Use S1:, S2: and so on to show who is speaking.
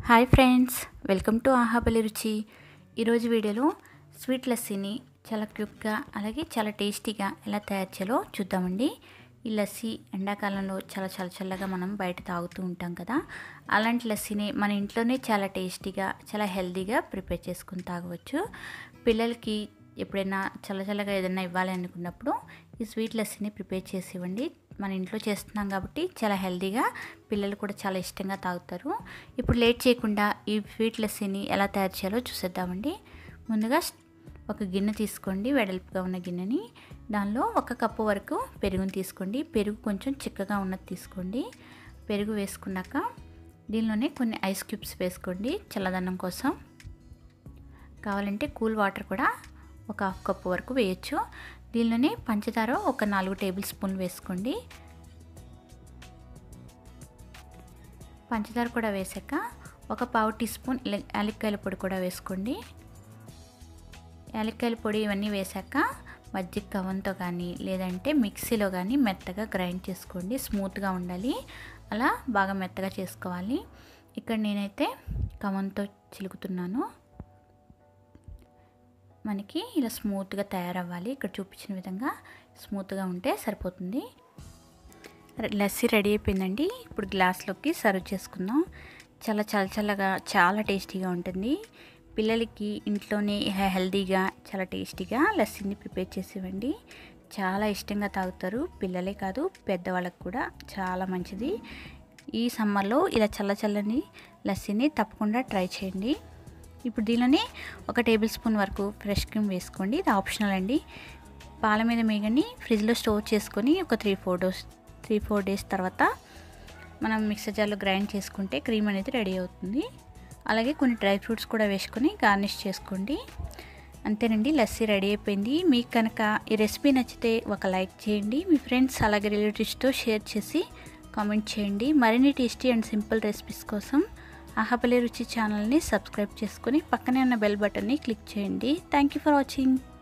S1: hi friends welcome to ఆహాబలి రుచి ఈరోజు వీడియోలో స్వీట్ లస్సీని చాలా క్విక్గా అలాగే చాలా టేస్టీగా ఎలా తయారు చేయాలో చూద్దామండి ఈ లస్సీ ఎండాకాలంలో చాలా చాలా చల్లగా మనం బయట తాగుతూ ఉంటాం కదా అలాంటి లస్సీని మన ఇంట్లోనే చాలా టేస్టీగా చాలా హెల్తీగా ప్రిపేర్ చేసుకుని తాగవచ్చు పిల్లలకి ఎప్పుడైనా చల్ల చల్లగా ఏదైనా ఇవ్వాలి అనుకున్నప్పుడు ఈ స్వీట్ లస్సీని ప్రిపేర్ చేసి ఇవ్వండి మన ఇంట్లో చేస్తున్నాం కాబట్టి చాలా హెల్తీగా పిల్లలు కూడా చాలా ఇష్టంగా తాగుతారు ఇప్పుడు లేట్ చేయకుండా ఈ స్వీట్ లస్సీని ఎలా తయారు చేయాలో చూసేద్దామండి ముందుగా ఒక గిన్నె తీసుకోండి వెడల్పుగా ఉన్న గిన్నెని దానిలో ఒక కప్పు వరకు పెరుగుని తీసుకోండి పెరుగు కొంచెం చిక్కగా ఉన్నది తీసుకోండి పెరుగు వేసుకున్నాక దీనిలోనే కొన్ని ఐస్ క్యూబ్స్ వేసుకోండి చల్లదన్నం కోసం కావాలంటే కూల్ వాటర్ కూడా ఒక హాఫ్ కప్పు వరకు వేయచ్చు దీనిలోనే పంచదార ఒక నాలుగు టేబుల్ స్పూన్లు వేసుకోండి పంచదార కూడా వేసాక ఒక పావు టీ స్పూన్ యాలక్కాయల పొడి కూడా వేసుకోండి యాలక్కాయల పొడి ఇవన్నీ వేసాక మజ్జిగ కవంతో కానీ లేదంటే మిక్సీలో కానీ మెత్తగా గ్రైండ్ చేసుకోండి స్మూత్గా ఉండాలి అలా బాగా మెత్తగా చేసుకోవాలి ఇక్కడ నేనైతే కవంతో చిలుకుతున్నాను మనకి ఇలా స్మూత్గా తయారవ్వాలి ఇక్కడ చూపించిన విధంగా స్మూత్గా ఉంటే సరిపోతుంది లస్సీ రెడీ అయిపోయిందండి ఇప్పుడు గ్లాస్లోకి సర్వ్ చేసుకుందాం చాలా చాలా చల్లగా చాలా టేస్టీగా ఉంటుంది పిల్లలకి ఇంట్లోనే హెల్తీగా చాలా టేస్టీగా లస్సీని ప్రిపేర్ చేసి ఇవ్వండి చాలా ఇష్టంగా తాగుతారు పిల్లలే కాదు పెద్దవాళ్ళకి కూడా చాలా మంచిది ఈ సమ్మర్లో ఇలా చల్ల చల్లని లస్సీని తప్పకుండా ట్రై చేయండి ఇప్పుడు దీనిలోనే ఒక టేబుల్ స్పూన్ వరకు ఫ్రెష్ క్రీమ్ వేసుకోండి ఇది ఆప్షనల్ అండి పాల మీద మేగని ఫ్రిడ్జ్లో స్టోర్ చేసుకొని ఒక three four dose three four days తర్వాత మనం మిక్సర్ జార్లో గ్రైండ్ చేసుకుంటే క్రీమ్ అనేది రెడీ అవుతుంది అలాగే కొన్ని డ్రై ఫ్రూట్స్ కూడా వేసుకొని గార్నిష్ చేసుకోండి అంతేనండి లస్సీ రెడీ అయిపోయింది మీకు కనుక ఈ రెసిపీ నచ్చితే ఒక లైక్ చేయండి మీ ఫ్రెండ్స్ అలాగే రిలేటివ్స్తో షేర్ చేసి కామెంట్ చేయండి మరిన్ని టేస్టీ అండ్ సింపుల్ రెసిపీస్ కోసం ఆహాపల్లి రుచి ఛానల్ని సబ్స్క్రైబ్ చేసుకొని పక్కనే ఉన్న బెల్ బటన్ని క్లిక్ చేయండి థ్యాంక్ యూ ఫర్ వాచింగ్